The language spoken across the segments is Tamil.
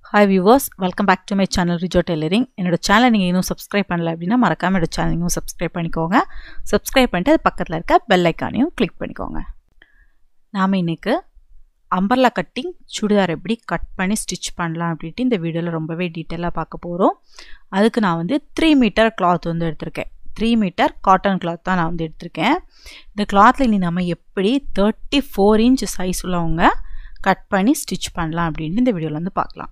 hi viewers welcome back to my channel Rijo tailoring என்னோட சேனல் நீங்கள் இன்னும் சப்ஸ்கிரைப் பண்ணல அப்படின்னா மறக்காமல் என்னோட சேனல் இன்னும் சப்ஸ்கிரைப் பண்ணிக்கோங்க சப்ஸ்கிரைப் பண்ணிட்டு அது பக்கத்தில் இருக்க பெல் ஐக்கானையும் கிளிக் பண்ணிக்கோங்க நாம் இன்றைக்கு அம்பர்லா கட்டிங் சுடிதார் எப்படி கட் பண்ணி ஸ்டிச் பண்ணலாம் அப்படின்ட்டு இந்த வீடியோவில் ரொம்பவே டீட்டெயிலாக பார்க்க போகிறோம் அதுக்கு நான் வந்து த்ரீ மீட்டர் கிளாத் வந்து எடுத்திருக்கேன் த்ரீ மீட்டர் காட்டன் கிளாத் தான் நான் வந்து எடுத்திருக்கேன் இந்த கிளாத்தில் இனி நம்ம எப்படி தேர்ட்டி ஃபோர் இன்ச் சைஸ் உள்ளவங்க கட் பண்ணி ஸ்டிச் பண்ணலாம் அப்படின்ட்டு இந்த வீடியோவில் வந்து பார்க்கலாம்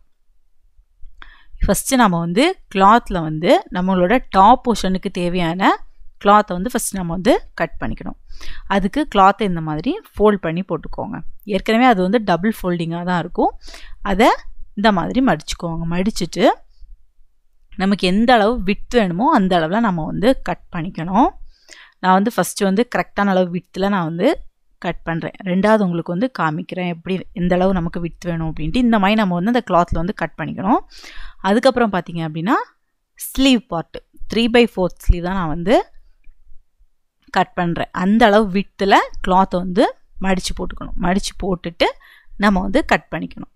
ஃபஸ்ட்டு நம்ம வந்து கிளாத்தில் வந்து நம்மளோட டாப் போர்ஷனுக்கு தேவையான கிளாத்தை வந்து ஃபஸ்ட் நம்ம வந்து கட் பண்ணிக்கணும் அதுக்கு கிளாத்தை இந்த மாதிரி ஃபோல்ட் பண்ணி போட்டுக்கோங்க ஏற்கனவே அது வந்து டபுள் ஃபோல்டிங்காக தான் இருக்கும் அதை இந்த மாதிரி மடிச்சுக்கோங்க மடிச்சுட்டு நமக்கு எந்த அளவு விட்டு வேணுமோ அந்த அளவில் நம்ம வந்து கட் பண்ணிக்கணும் நான் வந்து ஃபஸ்ட்டு வந்து கரெக்டான அளவு வித்தில் நான் வந்து கட் பண்ணுறேன் ரெண்டாவது உங்களுக்கு வந்து காமிக்கிறேன் எப்படி எந்த அளவு நமக்கு விட்டு வேணும் அப்படின்ட்டு இந்த மாதிரி நம்ம வந்து அந்த கிளாத்தில் வந்து கட் பண்ணிக்கணும் அதுக்கப்புறம் பார்த்தீங்க அப்படின்னா sleeve part three by fourth sleeve தான் நான் வந்து கட் பண்ணுறேன் அந்த அளவு வித்தில் கிளாத்தை வந்து மடித்து போட்டுக்கணும் மடித்து போட்டுட்டு நம்ம வந்து கட் பண்ணிக்கணும்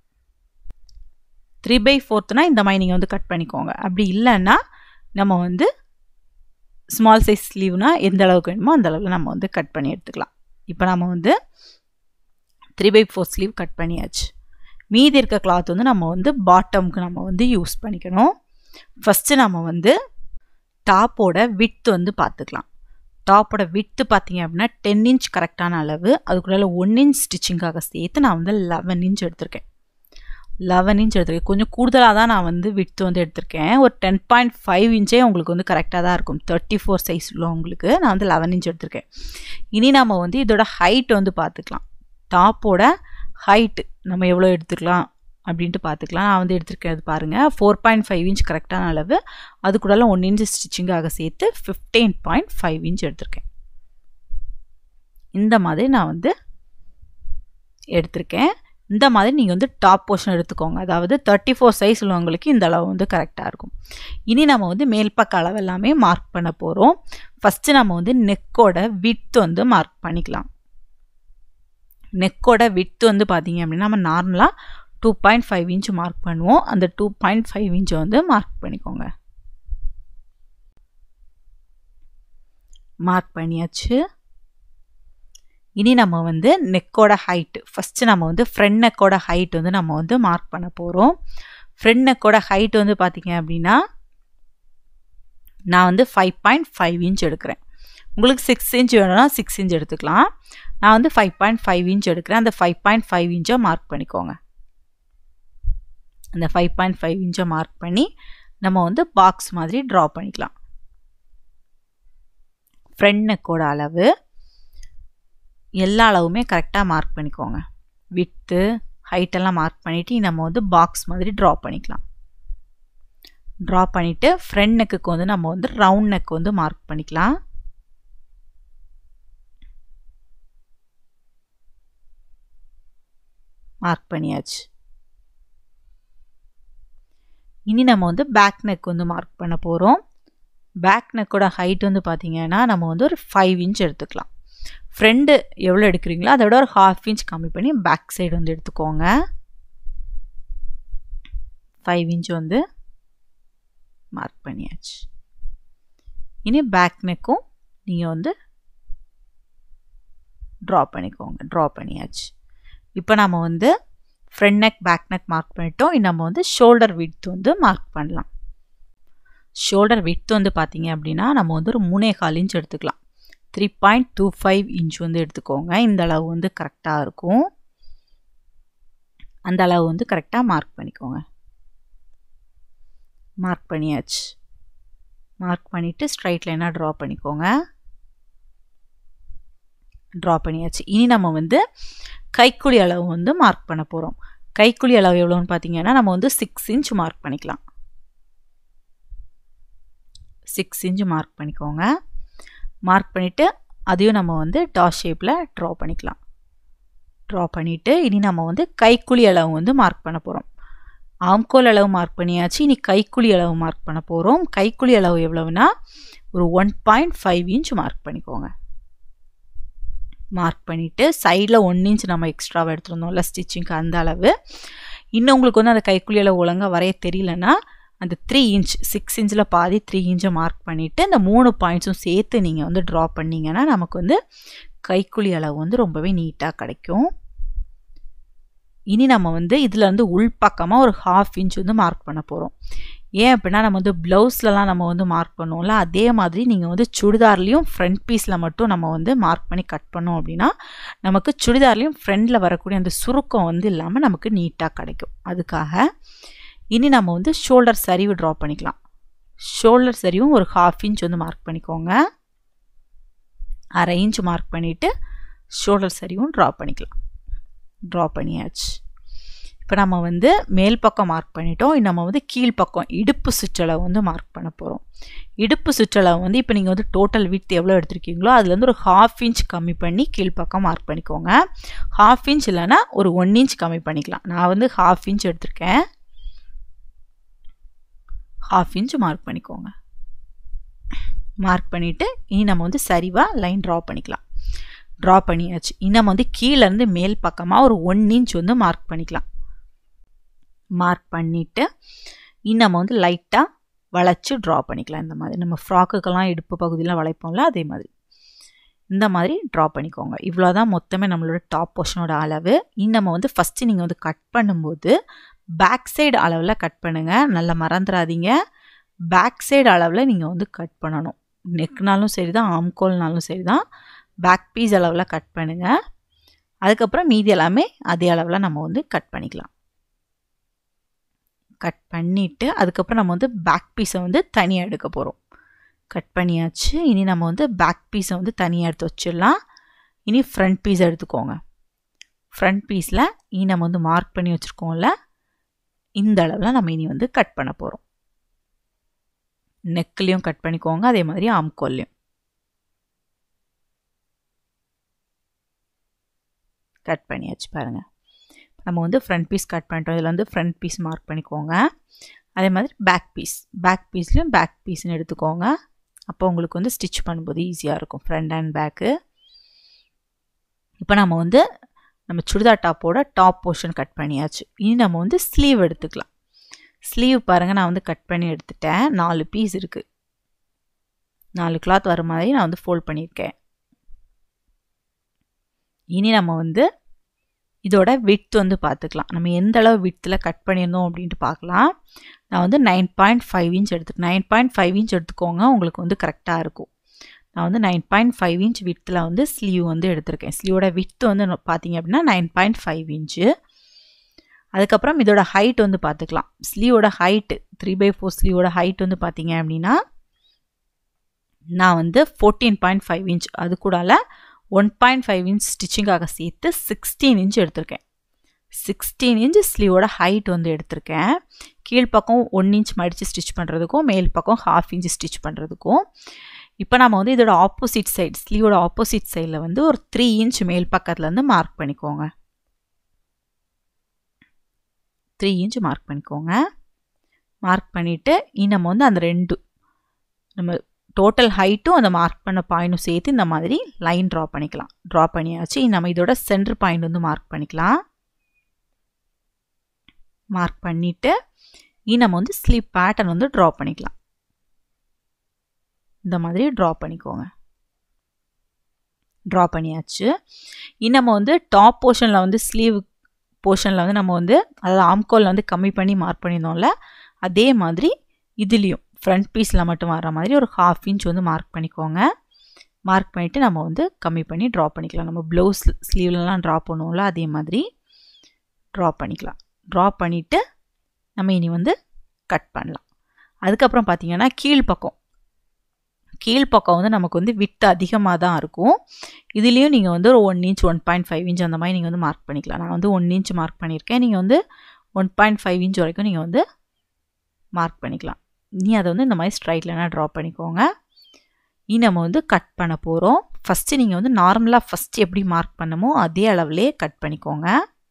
த்ரீ பை ஃபோர்த்துனா இந்த மாதிரி நீங்கள் வந்து கட் பண்ணிக்கோங்க அப்படி இல்லைன்னா நம்ம வந்து ஸ்மால் சைஸ் ஸ்லீவ்னால் எந்த அளவுக்கு வேணுமோ அந்த அளவில் நம்ம வந்து கட் பண்ணி எடுத்துக்கலாம் இப்போ நம்ம வந்து three by four sleeve cut பண்ணியாச்சு மீதி இருக்க கிளாத் வந்து நம்ம வந்து பாட்டமுக்கு நம்ம வந்து யூஸ் பண்ணிக்கணும் ஃபஸ்ட்டு நம்ம வந்து டாப்போட விட்த் வந்து பார்த்துக்கலாம் டாப்போட விட்டு பார்த்தீங்க அப்படின்னா டென் இன்ச் கரெக்டான அளவு அதுக்குள்ள ஒன் இன்ச் ஸ்டிச்சிங்காக சேர்த்து நான் வந்து லெவன் இன்ச் எடுத்திருக்கேன் லெவன் இன்ச் எடுத்திருக்கேன் கொஞ்சம் கூடுதலாக தான் நான் வந்து விட்டு வந்து எடுத்திருக்கேன் ஒரு டென் பாயிண்ட் ஃபைவ் இன்ச்சே உங்களுக்கு வந்து கரெக்டாக தான் இருக்கும் தேர்ட்டி ஃபோர் சைஸ் உள்ளவங்களுக்கு நான் வந்து லெவன் இன்ச் எடுத்திருக்கேன் இனி நம்ம வந்து இதோட ஹைட் வந்து பார்த்துக்கலாம் டாப்போட ஹைட்டு நம்ம எவ்வளோ எடுத்துக்கலாம் அப்படின்ட்டு பார்த்துக்கலாம் நான் வந்து எடுத்திருக்கிறது பாருங்கள் ஃபோர் பாயிண்ட் ஃபைவ் இன்ச் கரெக்டான அளவு அது கூட ஒன் இன்ச் ஸ்டிச்சிங்காக சேர்த்து ஃபிஃப்டீன் பாயிண்ட் ஃபைவ் இன்ச் எடுத்திருக்கேன் இந்த மாதிரி நான் வந்து எடுத்திருக்கேன் இந்த மாதிரி நீங்கள் வந்து டாப் போர்ஷன் எடுத்துக்கோங்க அதாவது தேர்ட்டி ஃபோர் சைஸ் உள்ளவங்களுக்கு இந்த அளவு வந்து கரெக்டாக இருக்கும் இனி நம்ம வந்து மேல் பக்க அளவு எல்லாமே மார்க் பண்ண போகிறோம் ஃபஸ்ட்டு நம்ம வந்து நெக்கோட வித் வந்து மார்க் பண்ணிக்கலாம் நெக்கோட வித்து வந்து பார்த்தீங்க அப்படின்னா நம்ம நார்மலாக two point five inch mark பண்ணுவோம் அந்த டூ பாயிண்ட் ஃபைவ் இன்ச்சை வந்து மார்க் பண்ணிக்கோங்க மார்க் பண்ணியாச்சு இனி நம்ம வந்து நெக்கோட ஹைட்டு ஃபஸ்ட்டு நம்ம வந்து ஃப்ரண்ட் நெக்கோட ஹைட் வந்து நம்ம வந்து மார்க் பண்ண போகிறோம் ஃப்ரண்ட் நெக்கோட ஹைட் வந்து பார்த்தீங்க அப்படின்னா நான் வந்து ஃபைவ் பாயிண்ட் ஃபைவ் இன்ச் எடுக்கிறேன் உங்களுக்கு சிக்ஸ் இன்ச் வேணும்னா சிக்ஸ் இன்ச் எடுத்துக்கலாம் நான் வந்து ஃபைவ் பாயிண்ட் ஃபைவ் இன்ச் எடுக்கிறேன் அந்த ஃபைவ் பாயிண்ட் ஃபைவ் இன்ச்சை மார்க் பண்ணிக்கோங்க அந்த ஃபைவ் பாயிண்ட் ஃபைவ் இன்ச்சை மார்க் பண்ணி நம்ம வந்து பாக்ஸ் மாதிரி ட்ரா பண்ணிக்கலாம் ஃப்ரண்ட் நெக்கோட அளவு எல்லா அளவுமே கரெக்டாக மார்க் பண்ணிக்கோங்க வித்து ஹைட்டெல்லாம் மார்க் பண்ணிவிட்டு நம்ம வந்து பாக்ஸ் மாதிரி ட்ரா பண்ணிக்கலாம் ட்ரா பண்ணிவிட்டு ஃப்ரண்ட் நெக்குக்கு வந்து நம்ம வந்து ரவுண்ட் நெக் வந்து மார்க் பண்ணிக்கலாம் மார்க் பண்ணியாச்சு இனி நம்ம வந்து பேக் நெக் வந்து மார்க் பண்ண போகிறோம் பேக் நெக்கோட ஹைட் வந்து பார்த்திங்கன்னா நம்ம வந்து ஒரு ஃபைவ் இன்ச் எடுத்துக்கலாம் ஃப்ரெண்டு எவ்வளோ எடுக்கிறீங்களோ அதோட ஒரு ஹாஃப் இன்ச் கம்மி பண்ணி பேக் சைடு வந்து எடுத்துக்கோங்க ஃபைவ் இன்ச் வந்து மார்க் பண்ணியாச்சு இனி பேக் நெக்கும் நீங்கள் வந்து ட்ரா பண்ணிக்கோங்க ட்ரா பண்ணியாச்சு இப்போ நம்ம வந்து front neck back neck mark பண்ணிட்டோம் நம்ம வந்து ஷோல்டர் விட்த் வந்து மார்க் பண்ணலாம் ஷோல்டர் விட்த் வந்து பார்த்தீங்க அப்படின்னா நம்ம வந்து ஒரு மூணே கால் இன்ச் எடுத்துக்கலாம் three point two five inch வந்து எடுத்துக்கோங்க இந்த அளவு வந்து கரெக்டாக இருக்கும் அந்த அளவு வந்து கரெக்டாக மார்க் பண்ணிக்கோங்க மார்க் பண்ணியாச்சு மார்க் பண்ணிவிட்டு ஸ்ட்ரைட் லைனாக ட்ரா பண்ணிக்கோங்க ட்ரா பண்ணியாச்சு இனி நம்ம வந்து கைக்குழி அளவு வந்து மார்க் பண்ண போகிறோம் கைக்குழி அளவு எவ்வளோன்னு பார்த்தீங்கன்னா நம்ம வந்து சிக்ஸ் இன்ச் மார்க் பண்ணிக்கலாம் சிக்ஸ் இன்ச் மார்க் பண்ணிக்கோங்க மார்க் பண்ணிவிட்டு அதையும் நம்ம வந்து டாஸ் ஷேப்பில் ட்ரா பண்ணிக்கலாம் ட்ரா பண்ணிவிட்டு இனி நம்ம வந்து கைக்குழி அளவு வந்து மார்க் பண்ண போகிறோம் ஆம்கோல் அளவு மார்க் பண்ணியாச்சு இனி கைக்குழி அளவு மார்க் பண்ண போகிறோம் கைக்குழி அளவு எவ்வளவுனா ஒரு one point five inch mark பண்ணிக்கோங்க மார்க் பண்ணிவிட்டு சைடில் ஒன் இன்ச் நம்ம எக்ஸ்ட்ராவாக எடுத்துருந்தோம்ல ஸ்டிச்சிங்க்கு அந்த அளவு இன்னும் உங்களுக்கு வந்து அந்த கைக்குழியில் ஒழுங்காக வரைய தெரியலன்னா அந்த த்ரீ இன்ச் சிக்ஸ் இன்ச்சில் பாதி த்ரீ இன்ச்சை மார்க் பண்ணிவிட்டு இந்த மூணு பாயிண்ட்ஸும் சேர்த்து நீங்கள் வந்து ட்ரா பண்ணிங்கன்னா நமக்கு வந்து கைக்குழி அளவு வந்து ரொம்பவே நீட்டாக கிடைக்கும் இனி நம்ம வந்து இதில் வந்து உள்பக்கமாக ஒரு ஹாஃப் இன்ச் வந்து மார்க் பண்ண போகிறோம் ஏன் அப்படின்னா நம்ம வந்து ப்ளவுஸ்லலாம் நம்ம வந்து மார்க் பண்ணுவோம்ல அதே மாதிரி நீங்கள் வந்து சுடிதார்லேயும் ஃப்ரண்ட் பீஸில் மட்டும் நம்ம வந்து மார்க் பண்ணி கட் பண்ணோம் அப்படின்னா நமக்கு சுடிதார்லேயும் ஃப்ரண்டில் வரக்கூடிய அந்த சுருக்கம் வந்து இல்லாமல் நமக்கு நீட்டாக கிடைக்கும் அதுக்காக இனி நம்ம வந்து ஷோல்டர் சரிவு ட்ரா பண்ணிக்கலாம் ஷோல்டர் சரிவும் ஒரு ஹாஃப் இன்ச் வந்து மார்க் பண்ணிக்கோங்க அரை இன்ச் மார்க் பண்ணிவிட்டு ஷோல்டர் சரிவும் ட்ரா பண்ணிக்கலாம் ட்ரா பண்ணியாச்சு இப்போ நம்ம வந்து மேல் பக்கம் மார்க் பண்ணிட்டோம் நம்ம வந்து கீழ்ப்பக்கம் இடுப்பு சுற்றளவு வந்து மார்க் பண்ண போகிறோம் இடுப்பு சுற்றளவு வந்து இப்போ நீங்கள் வந்து டோட்டல் வித் எவ்வளோ எடுத்திருக்கீங்களோ அதுலேருந்து ஒரு ஹாஃப் இன்ச் கம்மி பண்ணி கீழ்ப்பக்கம் மார்க் பண்ணிக்கோங்க ஹாஃப் இன்ச் இல்லைன்னா ஒரு ஒன் இன்ச் கம்மி பண்ணிக்கலாம் நான் வந்து ஹாஃப் இன்ச் எடுத்திருக்கேன் ஹாஃப் இன்ச் மார்க் பண்ணிக்கோங்க மார்க் பண்ணிவிட்டு இனி நம்ம வந்து சரிவாக லைன் ட்ரா பண்ணிக்கலாம் ட்ரா பண்ணியாச்சு இனி நம்ம வந்து கீழேருந்து மேல் பக்கமாக ஒரு ஒன் இன்ச் வந்து மார்க் பண்ணிக்கலாம் மார்க் பண்ணிவிட்டு இனி நம்ம வந்து லைட்டாக வளைச்சி ட்ரா பண்ணிக்கலாம் இந்த மாதிரி நம்ம ஃப்ராக்குக்கெல்லாம் இடுப்பு பகுதியெலாம் வளைப்போம்ல அதே மாதிரி இந்த மாதிரி ட்ரா பண்ணிக்கோங்க இவ்வளோ தான் மொத்தமே நம்மளோட டாப் போர்ஷனோட அளவு இனி நம்ம வந்து ஃபஸ்ட்டு நீங்கள் வந்து கட் பண்ணும்போது பேக் சைடு அளவில் கட் பண்ணுங்கள் நல்லா மறந்துடாதீங்க பேக் சைடு அளவில் நீங்கள் வந்து கட் பண்ணணும் நெக்னாலும் சரி தான் ஆம்கோல்னாலும் சரி தான் பேக் பீஸ் அளவில் கட் பண்ணுங்கள் அதுக்கப்புறம் மீதி எல்லாமே அதே அளவில் நம்ம வந்து கட் பண்ணிக்கலாம் கட் பண்ணிவிட்டு அதுக்கப்புறம் நம்ம வந்து பேக் பீஸை வந்து தனியாக எடுக்க போகிறோம் கட் பண்ணியாச்சு இனி நம்ம வந்து பேக் பீஸை வந்து தனியாக எடுத்து வச்சிடலாம் இனி ஃப்ரண்ட் பீஸ் எடுத்துக்கோங்க ஃப்ரண்ட் பீஸில் இனி நம்ம வந்து மார்க் பண்ணி வச்சுருக்கோம்ல இந்த அளவில் நம்ம இனி வந்து கட் பண்ண போகிறோம் நெக்லேயும் கட் பண்ணிக்கோங்க அதே மாதிரி ஆம்கோல்லையும் கட் பண்ணியாச்சு பாருங்கள் நம்ம வந்து ஃப்ரண்ட் பீஸ் கட் பண்ணிட்டோம் இதில் வந்து ஃப்ரண்ட் பீஸ் மார்க் பண்ணிக்கோங்க அதே மாதிரி பேக் பீஸ் பேக் பீஸ்லையும் பேக் பீஸ்னு எடுத்துக்கோங்க அப்போ உங்களுக்கு வந்து ஸ்டிச் பண்ணும்போது ஈஸியாக இருக்கும் ஃப்ரண்ட் அண்ட் பேக்கு இப்போ நம்ம வந்து நம்ம சுடிதார் டாப்போட டாப் போர்ஷன் கட் பண்ணியாச்சு இனி நம்ம வந்து ஸ்லீவ் எடுத்துக்கலாம் ஸ்லீவ் பாருங்கள் நான் வந்து கட் பண்ணி எடுத்துட்டேன் நாலு பீஸ் இருக்குது நாலு கிளாத் வர மாதிரி நான் வந்து ஃபோல்ட் பண்ணியிருக்கேன் இனி நம்ம வந்து இதோட விட்த் வந்து பார்த்துக்கலாம் நம்ம எந்த அளவு வித்தில் கட் பண்ணியிருந்தோம் அப்படின்ட்டு பார்க்கலாம் நான் வந்து நைன் பாயிண்ட் ஃபைவ் இன்ச் எடுத்து நைன் பாயிண்ட் ஃபைவ் இன்ச் எடுத்துக்கோங்க உங்களுக்கு வந்து கரெக்டாக இருக்கும் நான் வந்து நைன் பாயிண்ட் ஃபைவ் இன்ச் வித்தில் வந்து ஸ்லீவ் வந்து எடுத்திருக்கேன் ஸ்லீவோட வித்து வந்து பார்த்தீங்க அப்படின்னா நைன் பாயிண்ட் ஃபைவ் இன்ச்சு அதுக்கப்புறம் இதோட ஹைட் வந்து பார்த்துக்கலாம் ஸ்லீவோட ஹைட்டு த்ரீ பை ஃபோர் ஸ்லீவோட ஹைட் வந்து பார்த்தீங்க அப்படின்னா நான் வந்து ஃபோர்டீன் பாயிண்ட் ஃபைவ் இன்ச் அது கூடால ஒன் பாயிண்ட் ஃபைவ் இன்ச் ஸ்டிச்சிங்காக சேர்த்து சிக்ஸ்டீன் இன்ச் எடுத்திருக்கேன் சிக்ஸ்டீன் இன்ச் ஸ்லீவோட ஹைட் வந்து எடுத்திருக்கேன் கீழ்ப்பக்கம் ஒன் இன்ச் மடித்து ஸ்டிச் பண்ணுறதுக்கும் மேல் பக்கம் ஹாஃப் இன்ச் ஸ்டிச் பண்ணுறதுக்கும் இப்போ நம்ம வந்து இதோட ஆப்போசிட் சைடு ஸ்லீவோட ஆப்போசிட் சைடில் வந்து ஒரு த்ரீ இன்ச் மேல் பக்கத்துலேருந்து மார்க் பண்ணிக்கோங்க த்ரீ இன்ச் மார்க் பண்ணிக்கோங்க மார்க் பண்ணிவிட்டு இனி நம்ம வந்து அந்த ரெண்டு நம்ம டோட்டல் ஹைட்டும் அந்த மார்க் பண்ண பாயிண்ட்டும் சேர்த்து இந்த மாதிரி லைன் ட்ரா பண்ணிக்கலாம் ட்ரா பண்ணியாச்சு நம்ம இதோட சென்டர் பாயிண்ட் வந்து மார்க் பண்ணிக்கலாம் மார்க் பண்ணிவிட்டு இனி நம்ம வந்து ஸ்லீப் பேட்டர்ன் வந்து ட்ரா பண்ணிக்கலாம் இந்த மாதிரி ட்ரா பண்ணிக்கோங்க ட்ரா பண்ணியாச்சு இனி நம்ம வந்து டாப் போர்ஷனில் வந்து ஸ்லீவ் போர்ஷனில் வந்து நம்ம வந்து அதாவது ஆம்கோலில் வந்து கம்மி பண்ணி மார்க் பண்ணியிருந்தோம்ல அதே மாதிரி இதுலேயும் ஃப்ரண்ட் பீஸில் மட்டும் வர மாதிரி ஒரு ஹாஃப் இன்ச் வந்து மார்க் பண்ணிக்கோங்க மார்க் பண்ணிவிட்டு நம்ம வந்து கம்மி பண்ணி ட்ரா பண்ணிக்கலாம் நம்ம ப்ளவுஸ் ஸ்லீவ்லலாம் ட்ரா பண்ணுவோம்ல அதே மாதிரி ட்ரா பண்ணிக்கலாம் ட்ரா பண்ணிவிட்டு நம்ம இனி வந்து கட் பண்ணலாம் அதுக்கப்புறம் பார்த்தீங்கன்னா கீழ்ப்பக்கம் கீழ்ப்பக்கம் வந்து நமக்கு வந்து விட்டு அதிகமாக தான் இருக்கும் இதுலேயும் நீங்கள் வந்து ஒரு one inch one point five inch அந்த மாதிரி நீங்கள் வந்து மார்க் பண்ணிக்கலாம் நான் வந்து ஒன் இன்ச் மார்க் பண்ணியிருக்கேன் நீங்கள் வந்து ஒன் பாயிண்ட் ஃபைவ் இன்ச் வரைக்கும் நீங்கள் வந்து மார்க் பண்ணிக்கலாம் நீ அதை வந்து இந்த மாதிரி ஸ்ட்ரைட் லைனாக ட்ரா பண்ணிக்கோங்க இனி நம்ம வந்து கட் பண்ண போகிறோம் ஃபஸ்ட்டு நீங்கள் வந்து நார்மலாக ஃபஸ்ட்டு எப்படி மார்க் பண்ணமோ அதே அளவுலே கட் பண்ணிக்கோங்க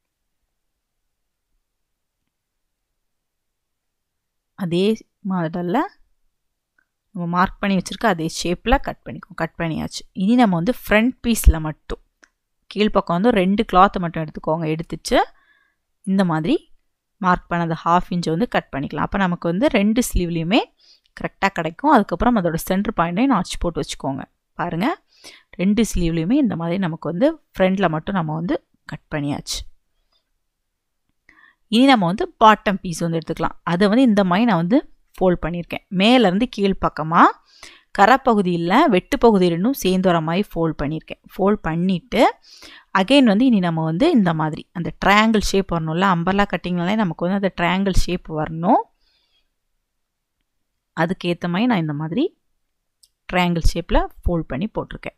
அதே மாடலில் நம்ம மார்க் பண்ணி வச்சுருக்க அதே ஷேப்பில் கட் பண்ணிக்கோம் கட் பண்ணியாச்சு இனி நம்ம வந்து ஃப்ரண்ட் பீஸில் மட்டும் கீழ்ப்பக்கம் வந்து ரெண்டு கிளாத்தை மட்டும் எடுத்துக்கோங்க எடுத்துச்சு இந்த மாதிரி மார்க் பண்ண அந்த ஹாஃப் இன்ச்சை வந்து கட் பண்ணிக்கலாம் அப்போ நமக்கு வந்து ரெண்டு ஸ்லீவ்லேயுமே கரெக்டாக கிடைக்கும் அதுக்கப்புறம் அதோட சென்டர் பாயிண்ட்டையும் நாச்சு போட்டு வச்சுக்கோங்க பாருங்கள் ரெண்டு ஸ்லீவ்லேயுமே இந்த மாதிரி நமக்கு வந்து ஃப்ரண்டில் மட்டும் நம்ம வந்து கட் பண்ணியாச்சு இனி நம்ம வந்து பாட்டம் பீஸ் வந்து எடுத்துக்கலாம் அதை வந்து இந்த மாதிரி நான் வந்து ஃபோல்ட் பண்ணியிருக்கேன் மேலேருந்து கீழ்ப்பக்கமாக கரைப்பகுதியில் வெட்டு பகுதி ரெண்டும் சேர்ந்து வர மாதிரி ஃபோல்ட் பண்ணியிருக்கேன் ஃபோல்ட் பண்ணிவிட்டு அகெயின் வந்து இனி நம்ம வந்து இந்த மாதிரி அந்த ட்ரையாங்கிள் ஷேப் வரணும்ல அம்பர்லா கட்டிங்னாலே நமக்கு வந்து அந்த ட்ரையாங்கிள் ஷேப் வரணும் அதுக்கேற்ற மாதிரி நான் இந்த மாதிரி ட்ரையாங்கிள் ஷேப்பில் ஃபோல்ட் பண்ணி போட்டிருக்கேன்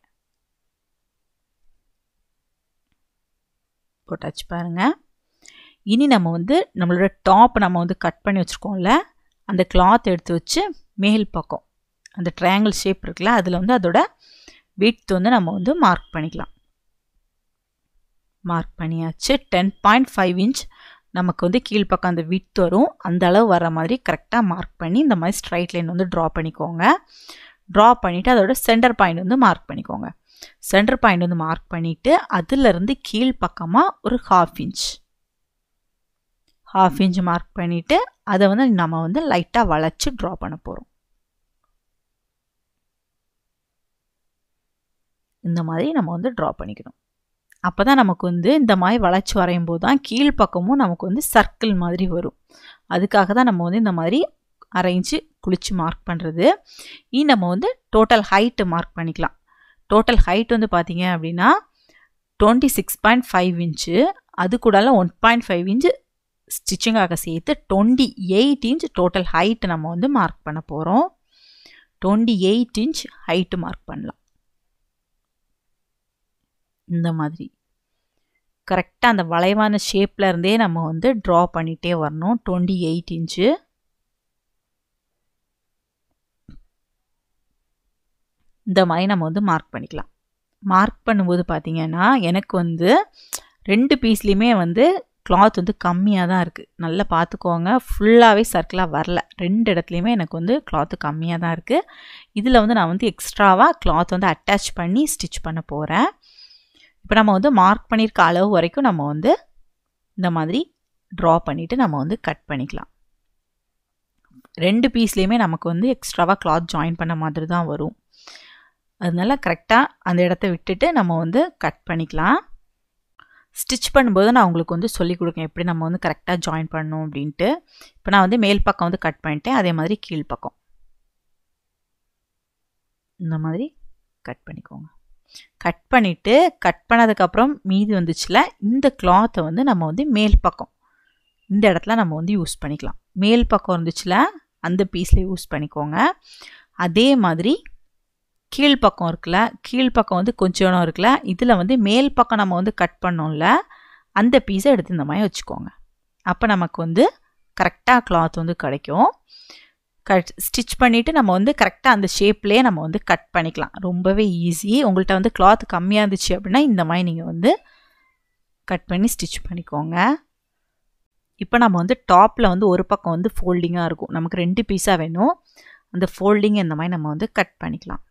போட்டாச்சு பாருங்கள் இனி நம்ம வந்து நம்மளோட டாப் நம்ம வந்து கட் பண்ணி வச்சுருக்கோம்ல அந்த கிளாத் எடுத்து வச்சு மேல் பக்கம் அந்த ட்ரையாங்கிள் ஷேப் இருக்குல்ல அதில் வந்து அதோட விட்த் வந்து நம்ம வந்து மார்க் பண்ணிக்கலாம் மார்க் பண்ணியாச்சு டென் பாயிண்ட் ஃபைவ் இன்ச் நமக்கு வந்து கீழ்ப்பக்கம் அந்த விட் வரும் அந்த அளவு வர மாதிரி கரெக்டாக மார்க் பண்ணி இந்த மாதிரி ஸ்ட்ரைட் லைன் வந்து ட்ரா பண்ணிக்கோங்க ட்ரா பண்ணிவிட்டு அதோட சென்டர் பாயிண்ட் வந்து மார்க் பண்ணிக்கோங்க சென்டர் பாயிண்ட் வந்து மார்க் பண்ணிவிட்டு அதிலிருந்து கீழ்ப்பக்கமாக ஒரு half inch half inch mark பண்ணிவிட்டு அதை வந்து நம்ம வந்து லைட்டாக வளைச்சி ட்ரா பண்ண போகிறோம் இந்த மாதிரி நம்ம வந்து ட்ரா பண்ணிக்கணும் அப்போ தான் நமக்கு வந்து இந்த மாதிரி வளைச்சி வரையும் போது தான் கீழ்ப்பக்கமும் நமக்கு வந்து சர்க்கிள் மாதிரி வரும் அதுக்காக தான் நம்ம வந்து இந்த மாதிரி அரைஞ்சு குளிச்சு மார்க் பண்ணுறது இனி நம்ம வந்து டோட்டல் ஹைட்டு மார்க் பண்ணிக்கலாம் டோட்டல் ஹைட் வந்து பார்த்தீங்க அப்படின்னா twenty six point five inch அது கூடால ஒன் பாயிண்ட் ஃபைவ் இன்ச்சு ஸ்டிச்சிங்காக சேர்த்து twenty eight inch total height நம்ம வந்து மார்க் பண்ண போகிறோம் twenty eight inch height mark பண்ணலாம் இந்த மாதிரி கரெக்டாக அந்த வளைவான ஷேப்பில் இருந்தே நம்ம வந்து ட்ரா பண்ணிகிட்டே வரணும் டுவெண்ட்டி எயிட் இன்ச்சு இந்த மாதிரி நம்ம வந்து மார்க் பண்ணிக்கலாம் மார்க் பண்ணும்போது பார்த்திங்கன்னா எனக்கு வந்து ரெண்டு பீஸ்லேயுமே வந்து கிளாத் வந்து கம்மியாக தான் இருக்குது நல்லா பார்த்துக்கோங்க ஃபுல்லாகவே சர்க்கிளாக வரல ரெண்டு இடத்துலையுமே எனக்கு வந்து கிளாத்து கம்மியாக தான் இருக்குது இதில் வந்து நான் வந்து எக்ஸ்ட்ராவாக கிளாத் வந்து அட்டாச் பண்ணி ஸ்டிச் பண்ண போகிறேன் இப்போ நம்ம வந்து மார்க் பண்ணியிருக்க அளவு வரைக்கும் நம்ம வந்து இந்த மாதிரி ட்ரா பண்ணிவிட்டு நம்ம வந்து கட் பண்ணிக்கலாம் ரெண்டு பீஸ்லேயுமே நமக்கு வந்து எக்ஸ்ட்ராவாக கிளாத் ஜாயின் பண்ண மாதிரி தான் வரும் அதனால கரெக்டாக அந்த இடத்த விட்டுட்டு நம்ம வந்து கட் பண்ணிக்கலாம் ஸ்டிச் பண்ணும்போது நான் உங்களுக்கு வந்து சொல்லிக் கொடுக்கேன் எப்படி நம்ம வந்து கரெக்டாக ஜாயின் பண்ணணும் அப்படின்ட்டு இப்போ நான் வந்து மேல் பக்கம் வந்து கட் பண்ணிட்டேன் அதே மாதிரி கீழ் பக்கம் இந்த மாதிரி கட் பண்ணிக்கோங்க கட் பண்ணிவிட்டு கட் பண்ணதுக்கப்புறம் மீதி வந்துச்சுல இந்த கிளாத்தை வந்து நம்ம வந்து மேல் பக்கம் இந்த இடத்துல நம்ம வந்து யூஸ் பண்ணிக்கலாம் மேல் பக்கம் இருந்துச்சுல அந்த பீஸில் யூஸ் பண்ணிக்கோங்க அதே மாதிரி கீழ்ப்பக்கம் இருக்குல்ல கீழ்ப்பக்கம் வந்து கொஞ்சம் இருக்குல்ல இதில் வந்து மேல் பக்கம் நம்ம வந்து கட் பண்ணோம்ல அந்த பீஸை எடுத்து இந்த மாதிரி வச்சுக்கோங்க அப்போ நமக்கு வந்து கரெக்டாக கிளாத் வந்து கிடைக்கும் கட் ஸ்டிச் பண்ணிவிட்டு நம்ம வந்து கரெக்டாக அந்த ஷேப்லேயே நம்ம வந்து கட் பண்ணிக்கலாம் ரொம்பவே ஈஸி உங்கள்கிட்ட வந்து கிளாத் கம்மியாக இருந்துச்சு அப்படின்னா இந்த மாதிரி நீங்கள் வந்து கட் பண்ணி ஸ்டிச் பண்ணிக்கோங்க இப்போ நம்ம வந்து டாப்பில் வந்து ஒரு பக்கம் வந்து ஃபோல்டிங்காக இருக்கும் நமக்கு ரெண்டு பீஸாக வேணும் அந்த ஃபோல்டிங் இந்த மாதிரி நம்ம வந்து கட் பண்ணிக்கலாம்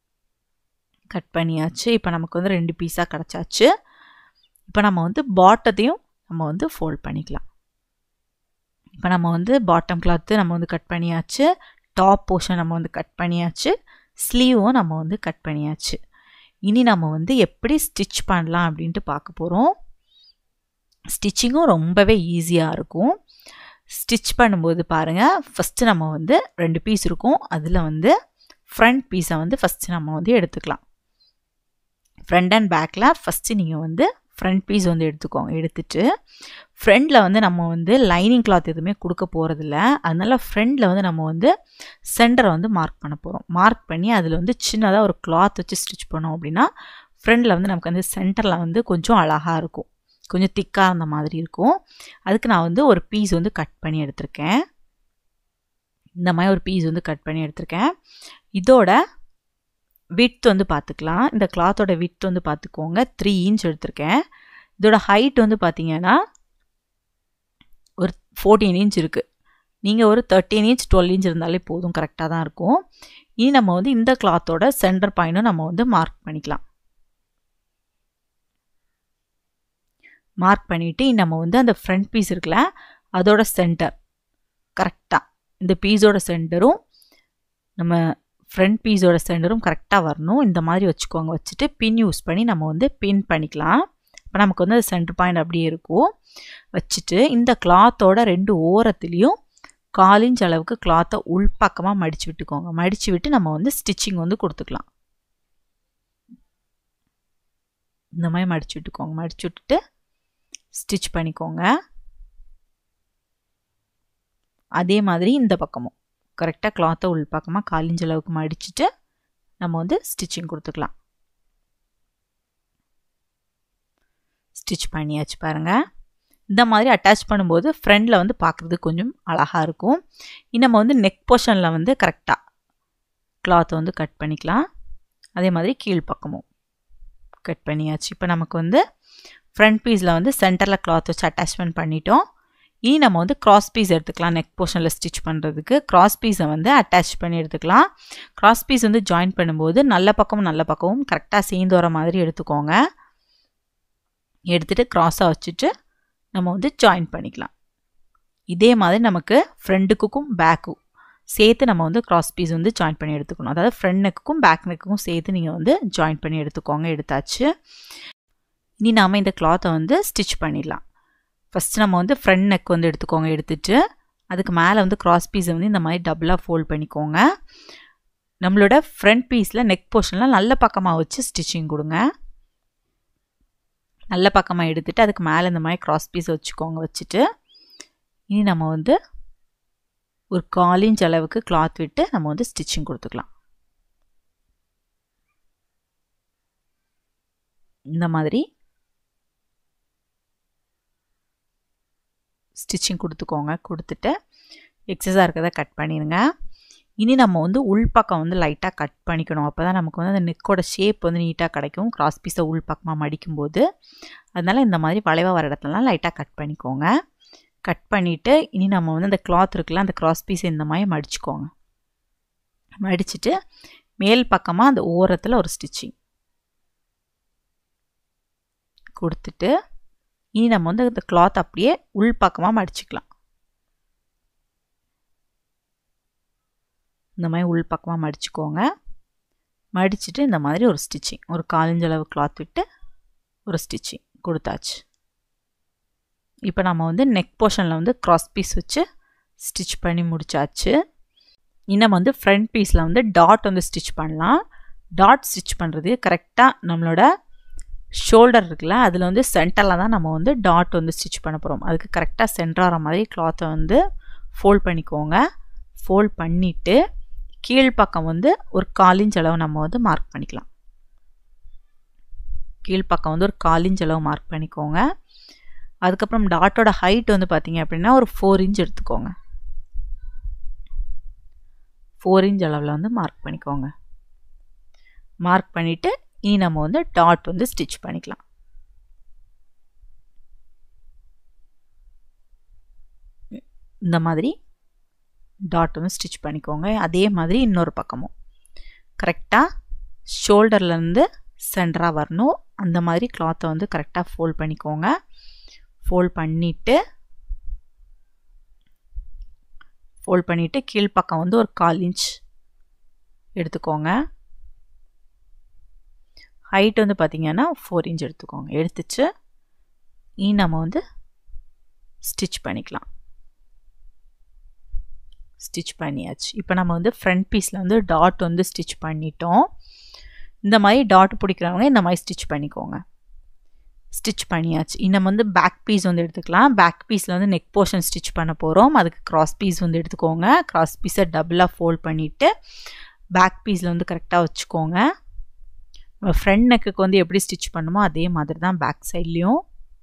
கட் பண்ணியாச்சு இப்போ நமக்கு வந்து ரெண்டு பீஸாக கிடச்சாச்சு இப்போ நம்ம வந்து பாட்டத்தையும் நம்ம வந்து ஃபோல்ட் பண்ணிக்கலாம் இப்போ நம்ம வந்து பாட்டம் கிளாத்து நம்ம வந்து கட் பண்ணியாச்சு டாப் போர்ஷன் நம்ம வந்து கட் பண்ணியாச்சு ஸ்லீவும் நம்ம வந்து கட் பண்ணியாச்சு இனி நம்ம வந்து எப்படி ஸ்டிச் பண்ணலாம் அப்படின்ட்டு பார்க்க போகிறோம் ஸ்டிச்சிங்கும் ரொம்பவே ஈஸியாக இருக்கும் ஸ்டிச் பண்ணும்போது பாருங்கள் ஃபஸ்ட்டு நம்ம வந்து ரெண்டு பீஸ் இருக்கும் அதில் வந்து ஃப்ரண்ட் பீஸை வந்து ஃபஸ்ட்டு நம்ம வந்து எடுத்துக்கலாம் ஃப்ரண்ட் அண்ட் பேக்கில் ஃபஸ்ட்டு நீங்கள் வந்து ஃப்ரண்ட் பீஸ் வந்து எடுத்துக்கோங்க எடுத்துட்டு ஃப்ரண்டில் வந்து நம்ம வந்து லைனிங் கிளாத் எதுவுமே கொடுக்க போகிறதில்ல அதனால ஃப்ரண்டில் வந்து நம்ம வந்து சென்டரை வந்து மார்க் பண்ண போகிறோம் மார்க் பண்ணி அதில் வந்து சின்னதாக ஒரு கிளாத் வச்சு ஸ்டிச் பண்ணோம் அப்படின்னா ஃப்ரண்டில் வந்து நமக்கு வந்து சென்டரில் வந்து கொஞ்சம் அழகாக இருக்கும் கொஞ்சம் திக்காக இருந்த மாதிரி இருக்கும் அதுக்கு நான் வந்து ஒரு பீஸ் வந்து கட் பண்ணி எடுத்திருக்கேன் இந்த மாதிரி ஒரு பீஸ் வந்து கட் பண்ணி எடுத்திருக்கேன் இதோட விட்த் வந்து பார்த்துக்கலாம் இந்த கிளாத்தோட விட்த் வந்து பார்த்துக்கோங்க த்ரீ இன்ச் எடுத்திருக்கேன் இதோட ஹைட் வந்து பார்த்தீங்கன்னா ஒரு ஃபோர்டீன் இன்ச் இருக்குது நீங்கள் ஒரு தேர்ட்டீன் இன்ச் டுவெல் இன்ச் இருந்தாலே போதும் கரெக்டாக தான் இருக்கும் இனி நம்ம வந்து இந்த கிளாத்தோட சென்டர் பாயிண்ட்டும் நம்ம வந்து மார்க் பண்ணிக்கலாம் மார்க் பண்ணிவிட்டு நம்ம வந்து அந்த ஃப்ரண்ட் பீஸ் இருக்குல்ல அதோட சென்டர் கரெக்டாக இந்த பீஸோட சென்டரும் நம்ம ஃப்ரண்ட் பீஸோட சென்டரும் கரெக்டாக வரணும் இந்த மாதிரி வச்சுக்கோங்க வச்சுட்டு பின் யூஸ் பண்ணி நம்ம வந்து பின் பண்ணிக்கலாம் இப்போ நமக்கு வந்து அது சென்டர் பாயிண்ட் அப்படியே இருக்கும் வச்சுட்டு இந்த கிளாத்தோட ரெண்டு ஓரத்துலேயும் காலிஞ்ச் அளவுக்கு கிளாத்தை உள்பக்கமாக மடித்து விட்டுக்கோங்க மடித்து விட்டு நம்ம வந்து ஸ்டிச்சிங் வந்து கொடுத்துக்கலாம் இந்த மாதிரி மடித்து விட்டுக்கோங்க மடித்து விட்டுட்டு ஸ்டிச் பண்ணிக்கோங்க அதே மாதிரி இந்த பக்கமும் கரெக்டாக கிளாத்தை உள்பக்கமாக காலிஞ்ச அளவுக்கு மடிச்சுட்டு நம்ம வந்து ஸ்டிச்சிங் கொடுத்துக்கலாம் ஸ்டிச் பண்ணியாச்சு பாருங்கள் இந்த மாதிரி அட்டாச் பண்ணும்போது ஃப்ரண்டில் வந்து பார்க்குறதுக்கு கொஞ்சம் அழகாக இருக்கும் நம்ம வந்து நெக் போர்ஷனில் வந்து கரெக்டாக கிளாத்தை வந்து கட் பண்ணிக்கலாம் அதே மாதிரி கீழ்ப்பக்கமும் கட் பண்ணியாச்சு இப்போ நமக்கு வந்து ஃப்ரண்ட் பீஸில் வந்து சென்டரில் கிளாத் வச்சு அட்டாச்மெண்ட் பண்ணிட்டோம் இனி நம்ம வந்து கிராஸ் பீஸ் எடுத்துக்கலாம் நெக் போர்ஷனில் ஸ்டிச் பண்ணுறதுக்கு கிராஸ் பீஸை வந்து அட்டாச் பண்ணி எடுத்துக்கலாம் கிராஸ் பீஸ் வந்து ஜாயின் பண்ணும்போது நல்ல பக்கமும் நல்ல பக்கமும் கரெக்டாக சேர்ந்து வர மாதிரி எடுத்துக்கோங்க எடுத்துகிட்டு க்ராஸாக வச்சுட்டு நம்ம வந்து ஜாயின் பண்ணிக்கலாம் இதே மாதிரி நமக்கு ஃப்ரண்ட்டுக்கும் பேக்கும் சேர்த்து நம்ம வந்து கிராஸ் பீஸ் வந்து ஜாயின் பண்ணி எடுத்துக்கணும் அதாவது ஃப்ரண்ட் நெக்குக்கும் பேக் நெக்குக்கும் சேர்த்து நீங்கள் வந்து ஜாயின் பண்ணி எடுத்துக்கோங்க எடுத்தாச்சு இனி நாம் இந்த கிளாத்தை வந்து ஸ்டிச் பண்ணிடலாம் ஃபஸ்ட்டு நம்ம வந்து ஃப்ரண்ட் நெக் வந்து எடுத்துக்கோங்க எடுத்துட்டு அதுக்கு மேலே வந்து கிராஸ் பீஸை வந்து இந்த மாதிரி டபுளாக ஃபோல்ட் பண்ணிக்கோங்க நம்மளோட ஃப்ரண்ட் பீஸில் நெக் போர்ஷனில் நல்ல பக்கமாக வச்சு ஸ்டிச்சிங் கொடுங்க நல்ல பக்கமாக எடுத்துகிட்டு அதுக்கு மேலே இந்த மாதிரி கிராஸ் பீஸ் வச்சுக்கோங்க வச்சுட்டு இனி நம்ம வந்து ஒரு கால் இன்ச் அளவுக்கு கிளாத் விட்டு நம்ம வந்து ஸ்டிச்சிங் கொடுத்துக்கலாம் இந்த மாதிரி ஸ்டிச்சிங் கொடுத்துக்கோங்க கொடுத்துட்டு எக்ஸஸாக இருக்கிறத கட் பண்ணிடுங்க இனி நம்ம வந்து உள்பக்கம் வந்து லைட்டாக கட் பண்ணிக்கணும் அப்போ தான் நமக்கு வந்து அந்த நெக்கோட ஷேப் வந்து நீட்டாக கிடைக்கும் கிராஸ் பீஸை உள்பக்கமாக மடிக்கும்போது அதனால் இந்த மாதிரி வளைவாக வர இடத்துலலாம் லைட்டாக கட் பண்ணிக்கோங்க கட் பண்ணிவிட்டு இனி நம்ம வந்து அந்த கிளாத் இருக்குல்ல அந்த கிராஸ் பீஸை இந்த மாதிரி மடிச்சுக்கோங்க மடிச்சுட்டு மேல் பக்கமாக அந்த ஓரத்தில் ஒரு ஸ்டிச்சிங் கொடுத்துட்டு இனி நம்ம வந்து இந்த கிளாத் அப்படியே உள் பக்கமாக மடிச்சுக்கலாம் இந்த மாதிரி உள் பக்கமாக மடிச்சுக்கோங்க மடிச்சுட்டு இந்த மாதிரி ஒரு ஸ்டிச்சிங் ஒரு காலஞ்ச அளவு கிளாத் விட்டு ஒரு ஸ்டிச்சிங் கொடுத்தாச்சு இப்போ நம்ம வந்து நெக் போர்ஷனில் வந்து க்ராஸ் பீஸ் வச்சு ஸ்டிச் பண்ணி முடிச்சாச்சு இன்னும் வந்து ஃப்ரண்ட் பீஸில் வந்து டாட் வந்து ஸ்டிச் பண்ணலாம் டாட் ஸ்டிச் பண்ணுறது கரெக்டாக நம்மளோட ஷோல்டர் இருக்குல்ல அதில் வந்து சென்டரில் தான் நம்ம வந்து டாட் வந்து ஸ்டிச் பண்ண போகிறோம் அதுக்கு கரெக்டாக சென்டர் ஆகிற மாதிரி கிளாத்தை வந்து ஃபோல்ட் பண்ணிக்கோங்க ஃபோல்ட் பண்ணிவிட்டு கீழ்ப்பக்கம் வந்து ஒரு காலிஞ்ச் அளவு நம்ம வந்து மார்க் பண்ணிக்கலாம் கீழ்ப்பக்கம் வந்து ஒரு காலிஞ்ச் அளவு மார்க் பண்ணிக்கோங்க அதுக்கப்புறம் டாட்டோட ஹைட் வந்து பார்த்தீங்க அப்படின்னா ஒரு ஃபோர் இன்ச் எடுத்துக்கோங்க ஃபோர் இன்ச் அளவில் வந்து மார்க் பண்ணிக்கோங்க மார்க் பண்ணிவிட்டு இனி நம்ம வந்து டாட் வந்து ஸ்டிச் பண்ணிக்கலாம் இந்த மாதிரி டாட் வந்து ஸ்டிச் பண்ணிக்கோங்க அதே மாதிரி இன்னொரு பக்கமும் கரெக்டாக ஷோல்டர்லேருந்து சென்டராக வரணும் அந்த மாதிரி கிளாத்தை வந்து கரெக்டாக ஃபோல்ட் பண்ணிக்கோங்க ஃபோல்ட் பண்ணிவிட்டு ஃபோல்ட் பண்ணிவிட்டு கீழ்ப்பக்கம் வந்து ஒரு கால் இன்ச் எடுத்துக்கோங்க ஹைட் வந்து பார்த்திங்கன்னா ஃபோர் இன்ச் எடுத்துக்கோங்க எடுத்துச்சு இனி நம்ம வந்து ஸ்டிச் பண்ணிக்கலாம் ஸ்டிச் பண்ணியாச்சு இப்போ நம்ம வந்து ஃப்ரண்ட் பீஸில் வந்து டாட் வந்து ஸ்டிச் பண்ணிட்டோம் இந்த மாதிரி டாட் பிடிக்கிறவங்க இந்த மாதிரி ஸ்டிச் பண்ணிக்கோங்க ஸ்டிச் பண்ணியாச்சு இன்னும் வந்து பேக் பீஸ் வந்து எடுத்துக்கலாம் பேக் பீஸில் வந்து நெக் போர்ஷன் ஸ்டிச் பண்ண போகிறோம் அதுக்கு கிராஸ் பீஸ் வந்து எடுத்துக்கோங்க கிராஸ் பீஸை டபுளாக ஃபோல்ட் பண்ணிவிட்டு பேக் பீஸில் வந்து கரெக்டாக வச்சுக்கோங்க ஃப்ரண்ட் நெக்குக்கு வந்து எப்படி ஸ்டிச் பண்ணுமோ அதே மாதிரி தான் பேக் சைட்லேயும்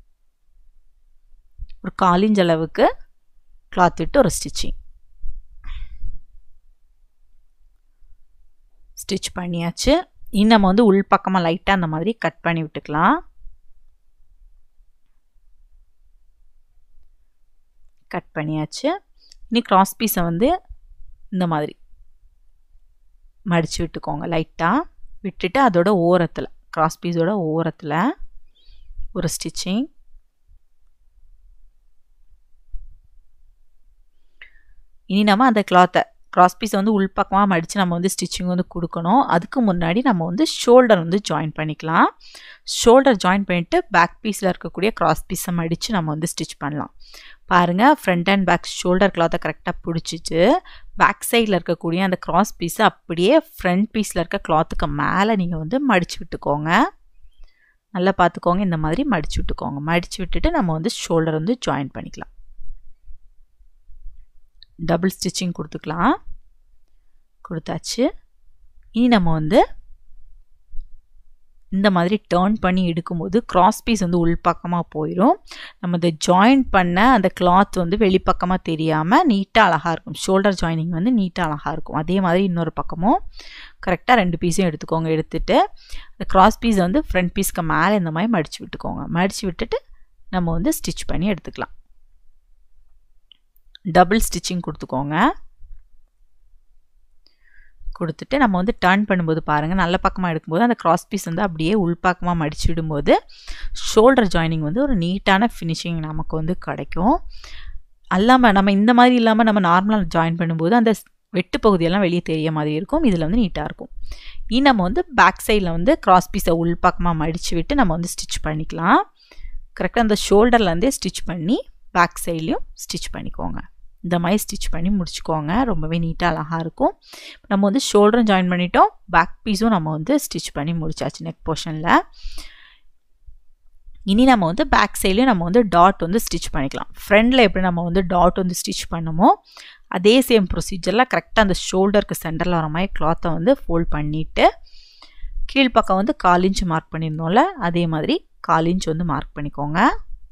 ஒரு காலிஞ்ச் அளவுக்கு கிளாத் விட்டு ஒரு ஸ்டிச்சிங் ஸ்டிச் பண்ணியாச்சு இன்னும் நம்ம வந்து உள் பக்கமாக லைட்டாக அந்த மாதிரி கட் பண்ணி விட்டுக்கலாம் கட் பண்ணியாச்சு இனி கிராஸ் பீஸை வந்து இந்த மாதிரி மடித்து விட்டுக்கோங்க லைட்டாக விட்டுட்டு அதோட ஓரத்தில் கிராஸ் பீஸோட ஓரத்தில் ஒரு ஸ்டிச்சிங் இனி நம்ம அந்த கிளாத்தை கிராஸ் பீஸை வந்து உள்பக்கமாக மடித்து நம்ம வந்து ஸ்டிச்சிங் வந்து கொடுக்கணும் அதுக்கு முன்னாடி நம்ம வந்து ஷோல்டர் வந்து ஜாயின் பண்ணிக்கலாம் ஷோல்டர் ஜாயின் பண்ணிவிட்டு பேக் பீஸில் இருக்கக்கூடிய கிராஸ் பீஸை மடித்து நம்ம வந்து ஸ்டிச் பண்ணலாம் பாருங்கள் ஃப்ரண்ட் அண்ட் பேக் ஷோல்டர் கிளாத்தை கரெக்டாக பிடிச்சிட்டு பேக் சைடில் இருக்கக்கூடிய அந்த கிராஸ் பீஸை அப்படியே ஃப்ரண்ட் பீஸில் இருக்க கிளாத்துக்கு மேலே நீங்கள் வந்து மடித்து விட்டுக்கோங்க நல்லா பார்த்துக்கோங்க இந்த மாதிரி மடித்து விட்டுக்கோங்க மடித்து விட்டுட்டு நம்ம வந்து ஷோல்டர் வந்து ஜாயின் பண்ணிக்கலாம் டபுள் ஸ்டிச்சிங் கொடுத்துக்கலாம் கொடுத்தாச்சு இனி நம்ம வந்து இந்த மாதிரி டேர்ன் பண்ணி எடுக்கும்போது கிராஸ் பீஸ் வந்து உள்பக்கமாக போயிடும் நம்ம இதை ஜாயின் பண்ண அந்த கிளாத் வந்து வெளிப்பக்கமாக தெரியாமல் நீட்டாக அழகாக இருக்கும் ஷோல்டர் ஜாயினிங் வந்து நீட்டாக அழகாக இருக்கும் அதே மாதிரி இன்னொரு பக்கமும் கரெக்டாக ரெண்டு பீஸையும் எடுத்துக்கோங்க எடுத்துட்டு அந்த கிராஸ் பீஸை வந்து ஃப்ரண்ட் பீஸ்க்கு மேலே இந்த மாதிரி மடித்து விட்டுக்கோங்க மடித்து விட்டுட்டு நம்ம வந்து ஸ்டிச் பண்ணி எடுத்துக்கலாம் டபுள் ஸ்டிச்சிங் கொடுத்துக்கோங்க கொடுத்துட்டு நம்ம வந்து டர்ன் பண்ணும்போது பாருங்கள் நல்ல பக்கமாக எடுக்கும்போது அந்த கிராஸ் பீஸ் வந்து அப்படியே உள்பக்கமாக மடிச்சு விடும்போது ஷோல்டர் ஜாயினிங் வந்து ஒரு நீட்டான ஃபினிஷிங் நமக்கு வந்து கிடைக்கும் அல்லாமல் நம்ம இந்த மாதிரி இல்லாமல் நம்ம நார்மலாக ஜாயின் பண்ணும்போது அந்த வெட்டு பகுதியெல்லாம் வெளியே தெரிய மாதிரி இருக்கும் இதில் வந்து நீட்டாக இருக்கும் இனி நம்ம வந்து பேக் சைடில் வந்து கிராஸ் பீஸை உள்பக்கமாக மடித்து விட்டு நம்ம வந்து ஸ்டிச் பண்ணிக்கலாம் கரெக்டாக அந்த ஷோல்டர்லேருந்தே ஸ்டிச் பண்ணி பேக் சைட்லேயும் ஸ்டிச் பண்ணிக்கோங்க இந்த மாதிரி ஸ்டிச் பண்ணி முடிச்சுக்கோங்க ரொம்பவே நீட்டாக அழகாக இருக்கும் நம்ம வந்து ஷோல்டரும் ஜாயின் பண்ணிட்டோம் பேக் பீஸும் நம்ம வந்து ஸ்டிச் பண்ணி முடிச்சாச்சு நெக் போர்ஷனில் இனி நம்ம வந்து பேக் சைட்லேயும் நம்ம வந்து டாட் வந்து ஸ்டிச் பண்ணிக்கலாம் ஃப்ரண்டில் எப்படி நம்ம வந்து டாட் வந்து ஸ்டிச் பண்ணமோ அதே சேம் ப்ரொசீஜரில் கரெக்டாக அந்த ஷோல்டருக்கு சென்டரில் வர மாதிரி கிளாத்தை வந்து ஃபோல்ட் பண்ணிவிட்டு கீழ்ப்பக்கம் வந்து கால் இன்ச் மார்க் பண்ணியிருந்தோம்ல அதே மாதிரி கால் இன்ச் வந்து மார்க் பண்ணிக்கோங்க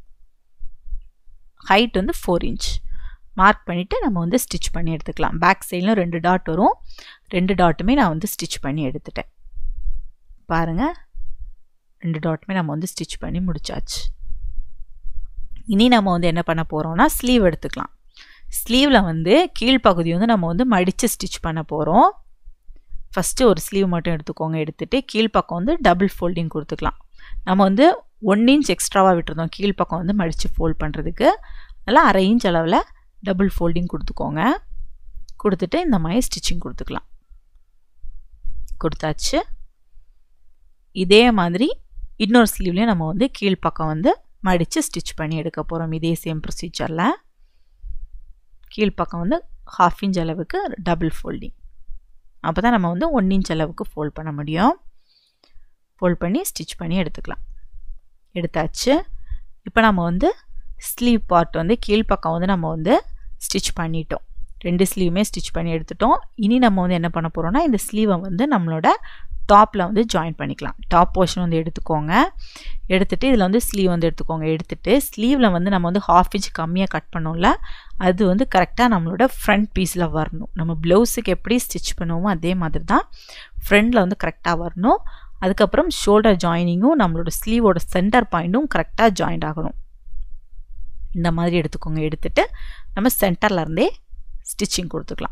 ஹைட் வந்து ஃபோர் இன்ச் மார்க் பண்ணிவிட்டு நம்ம வந்து ஸ்டிச் பண்ணி எடுத்துக்கலாம் பேக் சைட்லையும் ரெண்டு டாட் வரும் ரெண்டு டாட்டுமே நான் வந்து ஸ்டிச் பண்ணி எடுத்துட்டேன் பாருங்கள் ரெண்டு டாட்டுமே நம்ம வந்து ஸ்டிச் பண்ணி முடிச்சாச்சு இனி நம்ம வந்து என்ன பண்ண போகிறோம்னா ஸ்லீவ் எடுத்துக்கலாம் ஸ்லீவில் வந்து கீழ்ப்பகுதி வந்து நம்ம வந்து மடித்து ஸ்டிச் பண்ண போகிறோம் ஃபஸ்ட்டு ஒரு ஸ்லீவ் மட்டும் எடுத்துக்கோங்க எடுத்துகிட்டு கீழ்ப்பக்கம் வந்து டபுள் ஃபோல்டிங் கொடுத்துக்கலாம் நம்ம வந்து ஒன் இன்ச் எக்ஸ்ட்ராவாக விட்டுருந்தோம் கீழ்ப்பக்கம் வந்து மடித்து ஃபோல்ட் பண்ணுறதுக்கு அதெல்லாம் அரை இன்ச் அளவில் டபுள் ஃபோல்டிங் கொடுத்துக்கோங்க கொடுத்துட்டு இந்த மாதிரி ஸ்டிச்சிங் கொடுத்துக்கலாம் கொடுத்தாச்சு இதே மாதிரி இன்னொரு ஸ்லீவ்லேயும் நம்ம வந்து கீழ்ப்பக்கம் வந்து மடித்து ஸ்டிச் பண்ணி எடுக்க போகிறோம் இதே சேம் ப்ரொசீஜரில் கீழ்ப்பக்கம் வந்து ஹாஃப் இன்ச் அளவுக்கு டபுள் ஃபோல்டிங் அப்போ தான் நம்ம வந்து ஒன் இன்ச் அளவுக்கு ஃபோல்ட் பண்ண முடியும் ஃபோல்ட் பண்ணி ஸ்டிச் பண்ணி எடுத்துக்கலாம் எடுத்தாச்சு இப்போ நம்ம வந்து ஸ்லீவ் பார்ட் வந்து கீழ்ப்பக்கம் வந்து நம்ம வந்து ஸ்டிச் பண்ணிட்டோம் ரெண்டு ஸ்லீவுமே ஸ்டிச் பண்ணி எடுத்துட்டோம் இனி நம்ம வந்து என்ன பண்ண போகிறோம்னா இந்த ஸ்லீவை வந்து நம்மளோட டாப்பில் வந்து ஜாயின் பண்ணிக்கலாம் டாப் போர்ஷன் வந்து எடுத்துக்கோங்க எடுத்துகிட்டு இதில் வந்து ஸ்லீவ் வந்து எடுத்துக்கோங்க எடுத்துகிட்டு ஸ்லீவில் வந்து நம்ம வந்து ஹாஃப் இன்ச் கம்மியாக கட் பண்ணோம்ல அது வந்து கரெக்டாக நம்மளோட ஃப்ரண்ட் பீஸில் வரணும் நம்ம ப்ளவுஸுக்கு எப்படி ஸ்டிச் பண்ணுவோமோ அதே மாதிரி தான் ஃப்ரண்டில் வந்து கரெக்டாக வரணும் அதுக்கப்புறம் ஷோல்டர் ஜாயினிங்கும் நம்மளோட ஸ்லீவோட சென்டர் பாயிண்ட்டும் கரெக்டாக ஜாயிண்ட் ஆகணும் இந்த மாதிரி எடுத்துக்கோங்க எடுத்துகிட்டு நம்ம சென்டர்லேருந்தே ஸ்டிச்சிங் கொடுத்துக்கலாம்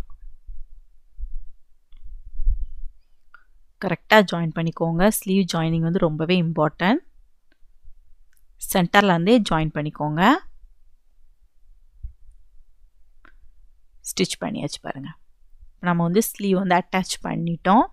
கரெக்டாக ஜாயின் பண்ணிக்கோங்க ஸ்லீவ் ஜாயினிங் வந்து ரொம்பவே இம்பார்ட்டன்ட் சென்டர்லேருந்தே ஜாயின் பண்ணிக்கோங்க ஸ்டிச் பண்ணியாச்சு பாருங்கள் நம்ம வந்து ஸ்லீவ் வந்து அட்டாச் பண்ணிட்டோம்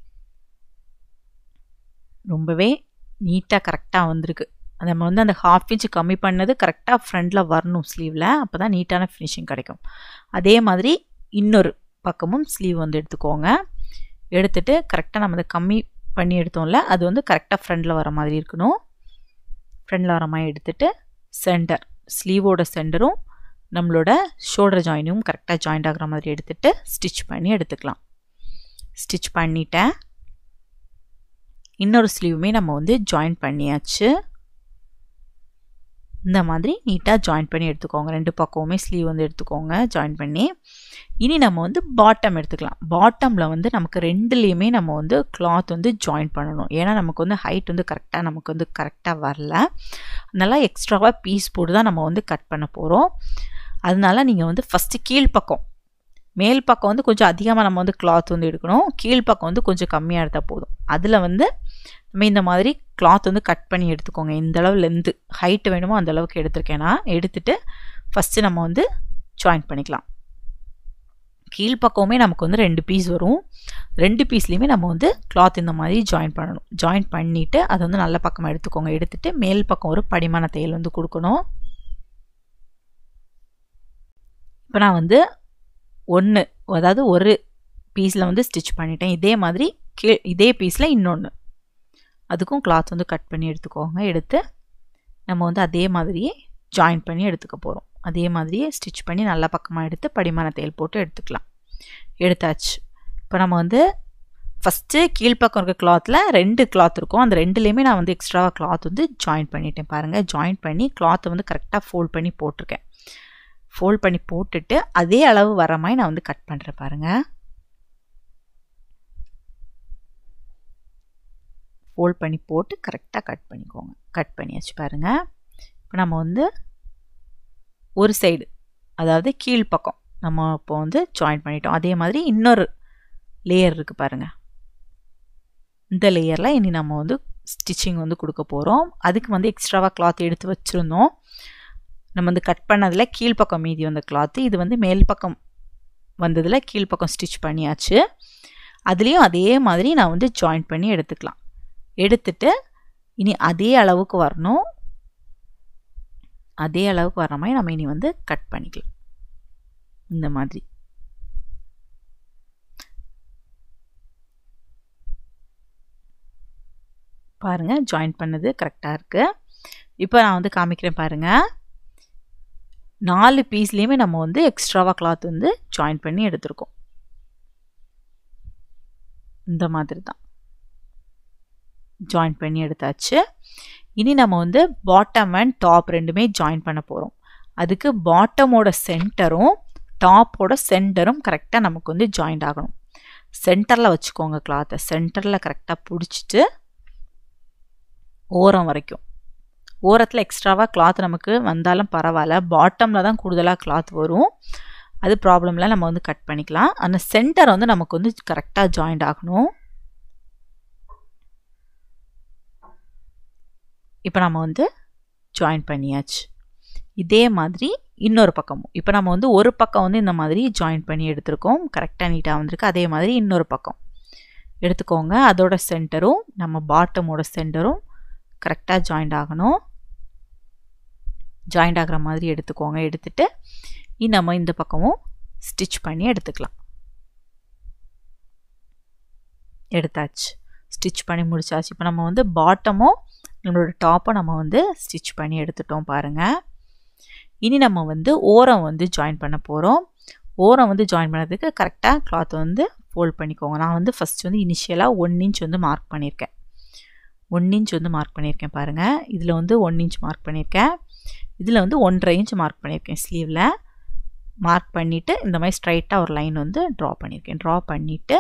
ரொம்பவே நீட்டாக கரெக்டாக வந்திருக்கு நம்ம வந்து அந்த ஹாஃப் இன்ச் கம்மி பண்ணது கரெக்டாக ஃப்ரண்டில் வரணும் ஸ்லீவில் அப்போ தான் நீட்டான ஃபினிஷிங் கிடைக்கும் அதே மாதிரி இன்னொரு பக்கமும் ஸ்லீவ் வந்து எடுத்துக்கோங்க எடுத்துகிட்டு கரெக்டாக நம்ம அதை கம்மி பண்ணி எடுத்தோம்ல அது வந்து கரெக்டாக ஃப்ரண்டில் வர மாதிரி இருக்கணும் ஃப்ரண்டில் வர மாதிரி எடுத்துகிட்டு சென்டர் ஸ்லீவோட சென்டரும் நம்மளோட ஷோல்டர் ஜாயினும் கரெக்டாக ஜாயிண்ட் ஆகிற மாதிரி எடுத்துகிட்டு ஸ்டிச் பண்ணி எடுத்துக்கலாம் ஸ்டிச் பண்ணிட்டேன் இன்னொரு ஸ்லீவுமே நம்ம வந்து ஜாயின் பண்ணியாச்சு இந்த மாதிரி நீட்டாக ஜாயின் பண்ணி எடுத்துக்கோங்க ரெண்டு பக்கமுமே ஸ்லீவ் வந்து எடுத்துக்கோங்க ஜாயின் பண்ணி இனி நம்ம வந்து பாட்டம் எடுத்துக்கலாம் பாட்டமில் வந்து நமக்கு ரெண்டுலேயுமே நம்ம வந்து கிளாத் வந்து ஜாயின் பண்ணணும் ஏன்னா நமக்கு வந்து ஹைட் வந்து கரெக்டாக நமக்கு வந்து கரெக்டாக வரல அதனால எக்ஸ்ட்ராவாக பீஸ் போட்டு தான் நம்ம வந்து கட் பண்ண போகிறோம் அதனால நீங்கள் வந்து ஃபஸ்ட்டு கீழ்ப்பக்கம் மேல் பக்கம் வந்து கொஞ்சம் அதிகமாக நம்ம வந்து கிளாத் வந்து எடுக்கணும் கீழ்ப்பக்கம் வந்து கொஞ்சம் கம்மியாக எடுத்தால் போதும் அதில் வந்து நம்ம இந்த மாதிரி கிளாத் வந்து கட் பண்ணி எடுத்துக்கோங்க இந்த அளவு லென்த்து ஹைட்டு வேணுமோ அந்த அளவுக்கு எடுத்திருக்கேன் நான் எடுத்துகிட்டு ஃபஸ்ட்டு நம்ம வந்து ஜாயின் பண்ணிக்கலாம் கீழ்ப்பக்கமே நமக்கு வந்து ரெண்டு பீஸ் வரும் ரெண்டு பீஸ்லேயுமே நம்ம வந்து கிளாத் இந்த மாதிரி ஜாயின் பண்ணணும் ஜாயின் பண்ணிவிட்டு அதை வந்து நல்ல பக்கமாக எடுத்துக்கோங்க எடுத்துகிட்டு மேல் பக்கம் ஒரு படிமான தையல் வந்து கொடுக்கணும் இப்போ நான் வந்து ஒன்று அதாவது ஒரு பீஸில் வந்து ஸ்டிச் பண்ணிட்டேன் இதே மாதிரி கீ இதே பீஸில் இன்னொன்று அதுக்கும் கிளாத் வந்து கட் பண்ணி எடுத்துக்கோங்க எடுத்து நம்ம வந்து அதே மாதிரியே ஜாயின் பண்ணி எடுத்துக்க போகிறோம் அதே மாதிரியே ஸ்டிச் பண்ணி நல்ல பக்கமாக எடுத்து படிமான தையல் போட்டு எடுத்துக்கலாம் எடுத்தாச்சு இப்போ நம்ம வந்து ஃபஸ்ட்டு கீழ்ப்பக்கம் இருக்க கிளாத்தில் ரெண்டு கிளாத் இருக்கும் அந்த ரெண்டுலேயுமே நான் வந்து எக்ஸ்ட்ராவாக கிளாத் வந்து ஜாயின் பண்ணிட்டேன் பாருங்கள் ஜாயின் பண்ணி கிளாத்தை வந்து கரெக்டாக ஃபோல்ட் பண்ணி போட்டிருக்கேன் ஃபோல்ட் பண்ணி போட்டுட்டு அதே அளவு வர மாதிரி நான் வந்து கட் பண்ணுறேன் பாருங்கள் ஃபோல்ட் பண்ணி போட்டு கரெக்டாக கட் பண்ணிக்கோங்க கட் பண்ணியாச்சு பாருங்கள் இப்போ நம்ம வந்து ஒரு சைடு அதாவது கீழ்ப்பக்கம் நம்ம இப்போ வந்து ஜாயின் பண்ணிட்டோம் அதே மாதிரி இன்னொரு லேயர் இருக்குது பாருங்கள் இந்த லேயரில் இனி நம்ம வந்து ஸ்டிச்சிங் வந்து கொடுக்க போகிறோம் அதுக்கு வந்து எக்ஸ்ட்ராவாக கிளாத் எடுத்து வச்சுருந்தோம் நம்ம வந்து கட் பண்ணதில் கீழ்ப்பக்கம் மீதி வந்த கிளாத்து இது வந்து மேல் பக்கம் வந்ததில் கீழ்ப்பக்கம் ஸ்டிச் பண்ணியாச்சு அதுலேயும் அதே மாதிரி நான் வந்து ஜாயின் பண்ணி எடுத்துக்கலாம் எடுத்துட்டு இனி அதே அளவுக்கு வரணும் அதே அளவுக்கு வர மாதிரி நம்ம இனி வந்து கட் பண்ணிக்கலாம் இந்த மாதிரி பாருங்கள் ஜாயின் பண்ணது கரெக்டாக இருக்குது இப்போ நான் வந்து காமிக்கிறேன் பாருங்கள் நாலு பீஸ்லேயுமே நம்ம வந்து எக்ஸ்ட்ராவாக கிளாத் வந்து ஜாயின் பண்ணி எடுத்திருக்கோம் இந்த மாதிரி தான் ஜாயின் பண்ணி எடுத்தாச்சு இனி நம்ம வந்து பாட்டம் அண்ட் டாப் ரெண்டுமே ஜாயின் பண்ண போகிறோம் அதுக்கு பாட்டமோட சென்டரும் டாப்போட சென்டரும் கரெக்டாக நமக்கு வந்து ஜாயிண்ட் ஆகணும் சென்டரில் வச்சுக்கோங்க கிளாத்தை சென்டரில் கரெக்டாக பிடிச்சிட்டு ஓரம் வரைக்கும் ஓரத்தில் எக்ஸ்ட்ராவாக கிளாத் நமக்கு வந்தாலும் பரவாயில்ல பாட்டமில் தான் கூடுதலாக கிளாத் வரும் அது ப்ராப்ளம்லாம் நம்ம வந்து கட் பண்ணிக்கலாம் அந்த சென்டர் வந்து நமக்கு வந்து கரெக்டாக ஜாயிண்ட் ஆகணும் இப்போ நம்ம வந்து ஜாயின் பண்ணியாச்சு இதே மாதிரி இன்னொரு பக்கமும் இப்போ நம்ம வந்து ஒரு பக்கம் வந்து இந்த மாதிரி ஜாயின் பண்ணி எடுத்திருக்கோம் கரெக்டாக நீட்டாக வந்திருக்கு அதே மாதிரி இன்னொரு பக்கம் எடுத்துக்கோங்க அதோட சென்டரும் நம்ம பாட்டமோட சென்டரும் கரெக்டாக ஜாயிண்ட் ஆகணும் ஜாயிண்ட் ஆகிற மாதிரி எடுத்துக்கோங்க எடுத்துட்டு இனி நம்ம இந்த பக்கமும் ஸ்டிச் பண்ணி எடுத்துக்கலாம் எடுத்தாச்சு ஸ்டிச் பண்ணி முடிச்சாச்சு இப்போ நம்ம வந்து பாட்டமும் நம்மளோட டாப்பை நம்ம வந்து ஸ்டிச் பண்ணி எடுத்துட்டோம் பாருங்கள் இனி நம்ம வந்து ஓரம் வந்து ஜாயின் பண்ண போகிறோம் ஓரம் வந்து ஜாயின் பண்ணதுக்கு கரெக்டாக கிளாத் வந்து ஃபோல்ட் பண்ணிக்கோங்க நான் வந்து ஃபஸ்ட் வந்து இனிஷியலாக ஒன் இன்ச் வந்து மார்க் பண்ணியிருக்கேன் ஒன் இன்ச் வந்து மார்க் பண்ணியிருக்கேன் பாருங்கள் இதில் வந்து ஒன் இன்ச் மார்க் பண்ணியிருக்கேன் இதில் வந்து ஒன்றரை இன்ச் மார்க் பண்ணியிருக்கேன் ஸ்லீவில் மார்க் பண்ணிவிட்டு இந்த மாதிரி ஸ்ட்ரைட்டாக ஒரு லைன் வந்து ட்ரா பண்ணியிருக்கேன் ட்ரா பண்ணிவிட்டு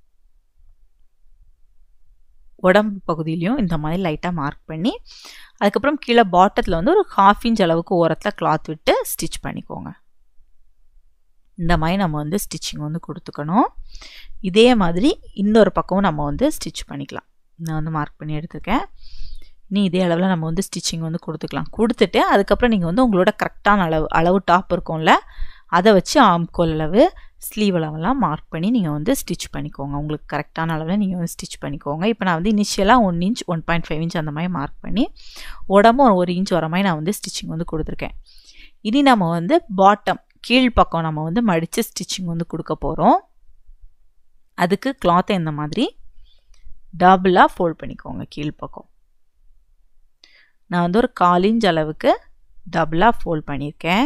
உடம்பு பகுதியிலையும் இந்த மாதிரி லைட்டாக மார்க் பண்ணி அதுக்கப்புறம் கீழே பாட்டத்தில் வந்து ஒரு ஹாஃப் இன்ச் அளவுக்கு ஓரத்தில் கிளாத் விட்டு ஸ்டிச் பண்ணிக்கோங்க இந்த மாதிரி நம்ம வந்து ஸ்டிச்சிங் வந்து கொடுத்துக்கணும் இதே மாதிரி இன்னொரு பக்கமும் நம்ம வந்து ஸ்டிச் பண்ணிக்கலாம் நான் வந்து மார்க் பண்ணி எடுத்துருக்கேன் நீ இதே அளவில் நம்ம வந்து ஸ்டிச்சிங் வந்து கொடுத்துக்கலாம் கொடுத்துட்டு அதுக்கப்புறம் நீங்கள் வந்து உங்களோட கரெக்டான அளவு அளவு டாப் இருக்கும்ல அதை வச்சு ஆம்கோல் அளவு ஸ்லீவ் அளவெல்லாம் மார்க் பண்ணி நீங்கள் வந்து ஸ்டிச் பண்ணிக்கோங்க உங்களுக்கு கரெக்டான அளவில் நீங்கள் வந்து ஸ்டிச் பண்ணிக்கோங்க இப்போ நான் வந்து இனிஷியலாக one inch one point five inch அந்த மாதிரி மார்க் பண்ணி உடம்பும் ஒரு இன்ச் வர மாதிரி நான் வந்து ஸ்டிச்சிங் வந்து கொடுத்துருக்கேன் இனி நம்ம வந்து பாட்டம் கீழ்ப்பக்கம் நம்ம வந்து மடித்து ஸ்டிச்சிங் வந்து கொடுக்க போகிறோம் அதுக்கு கிளாத்தை இந்த மாதிரி டபுளாக ஃபோல்ட் பண்ணிக்கோங்க கீழ்ப்பக்கம் நான் வந்து ஒரு கால் இன்ச் அளவுக்கு டபுளாக ஃபோல்ட் பண்ணியிருக்கேன்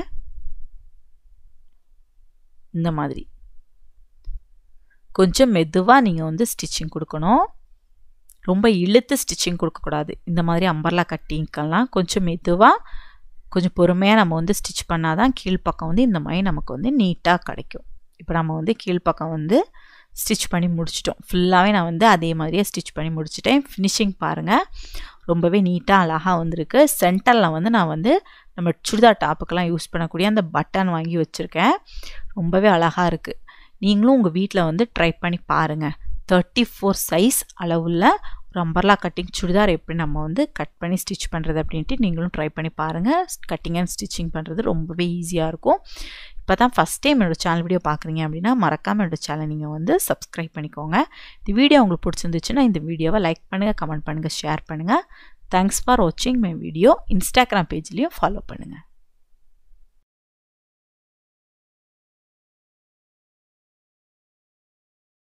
இந்த மாதிரி கொஞ்சம் மெதுவாக நீங்கள் வந்து ஸ்டிச்சிங் கொடுக்கணும் ரொம்ப இழுத்து ஸ்டிச்சிங் கொடுக்கக்கூடாது இந்த மாதிரி அம்பர்லா கட்டிங்கெல்லாம் கொஞ்சம் மெதுவாக கொஞ்சம் பொறுமையாக நம்ம வந்து ஸ்டிச் பண்ணால் தான் கீழ்ப்பக்கம் வந்து இந்த மாதிரி நமக்கு வந்து நீட்டாக கிடைக்கும் இப்போ நம்ம வந்து கீழ்ப்பக்கம் வந்து ஸ்டிச் பண்ணி முடிச்சிட்டோம் ஃபுல்லாகவே நான் வந்து அதே மாதிரியே ஸ்டிச் பண்ணி முடிச்சிட்டேன் ஃபினிஷிங் பாருங்கள் ரொம்பவே நீட்டாக அழகாக வந்திருக்கு சென்டரில் வந்து நான் வந்து நம்ம சுடிதார் டாப்புக்கெல்லாம் யூஸ் பண்ணக்கூடிய அந்த பட்டன் வாங்கி வச்சுருக்கேன் ரொம்பவே அழகாக இருக்குது நீங்களும் உங்கள் வீட்டில் வந்து ட்ரை பண்ணி பாருங்கள் தேர்ட்டி ஃபோர் சைஸ் அளவுள்ள ஒரு அம்பர்லா கட்டிங் சுடிதார் எப்படி நம்ம வந்து கட் பண்ணி ஸ்டிச் பண்ணுறது அப்படின்ட்டு நீங்களும் ட்ரை பண்ணி பாருங்கள் கட்டிங் அண்ட் ஸ்டிச்சிங் பண்ணுறது ரொம்பவே ஈஸியாக இருக்கும் இப்போ தான் ஃபஸ்ட் டைம் என்னோடய சேனல் வீடியோ பார்க்குறீங்க அப்படின்னா மறக்காமல் என்னோடய சேனல் நீங்கள் வந்து சப்ஸ்கிரைப் பண்ணிக்கோங்க இந்த வீடியோ உங்களுக்கு பிடிச்சிருந்துச்சுன்னா இந்த வீடியோவை லைக் பண்ணுங்கள் கமெண்ட் பண்ணுங்கள் ஷேர் பண்ணுங்கள் தேங்க்ஸ் ஃபார் வாட்சிங் மை வீடியோ இன்ஸ்டாகிராம் பேஜ்லேயும் ஃபாலோ பண்ணுங்கள்